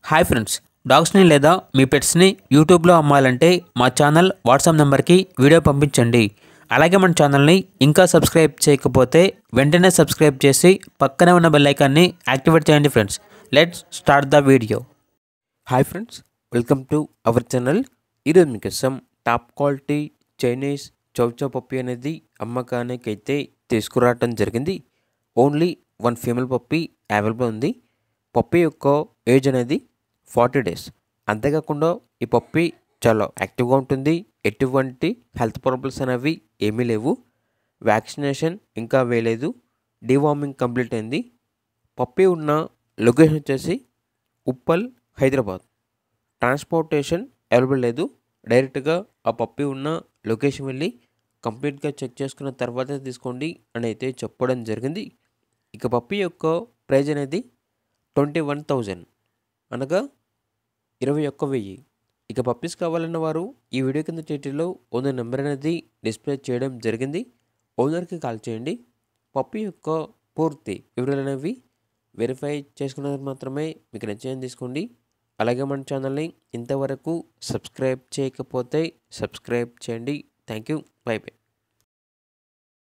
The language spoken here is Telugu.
హాయ్ ఫ్రెండ్స్ డాగ్స్ని లేదా మీ పెట్స్ని యూట్యూబ్లో అమ్మాలంటే మా ఛానల్ వాట్సాప్ నెంబర్కి వీడియో పంపించండి అలాగే మన ఛానల్ని ఇంకా సబ్స్క్రైబ్ చేయకపోతే వెంటనే సబ్స్క్రైబ్ చేసి పక్కనే ఉన్న బెల్ ఐకాన్ని యాక్టివేట్ చేయండి friends let's start the video hi friends welcome to our channel ఈరోజు మీకోసం top quality Chinese chow chow అనేది అమ్మకానికి అయితే తీసుకురావటం జరిగింది only one female puppy available ఉంది పప్పి యొక్క ఏజ్ అనేది ఫార్టీ డేస్ అంతేకాకుండా ఈ పప్పి చాలా యాక్టివ్గా ఉంటుంది ఎటువంటి హెల్త్ ప్రాబ్లమ్స్ అనేవి ఏమీ లేవు వ్యాక్సినేషన్ ఇంకా వేయలేదు డివార్మింగ్ కంప్లీట్ అయింది పప్పి ఉన్న లొకేషన్ వచ్చేసి ఉప్పల్ హైదరాబాద్ ట్రాన్స్పోర్టేషన్ అవైలబుల్ లేదు డైరెక్ట్గా ఆ పప్పి ఉన్న లొకేషన్ వెళ్ళి కంప్లీట్గా చెక్ చేసుకున్న తర్వాత తీసుకోండి అని అయితే చెప్పడం జరిగింది ఇక పప్పి యొక్క ప్రైజ్ అనేది ట్వంటీ వన్ థౌజండ్ అనగా ఇరవై ఒక్క వెయ్యి ఇక పప్పీస్ కావాలన్న వారు ఈ వీడియో కింద చేతిలో ఓనర్ నెంబర్ అనేది డిస్ప్లే చేయడం జరిగింది ఓనర్కి కాల్ చేయండి పప్పి యొక్క పూర్తి వివరాలు అనేవి వెరిఫై చేసుకున్నది మాత్రమే మీకు నచ్చేది తీసుకోండి అలాగే మన ఛానల్ని ఇంతవరకు సబ్స్క్రైబ్ చేయకపోతే సబ్స్క్రైబ్ చేయండి థ్యాంక్ యూ బై బై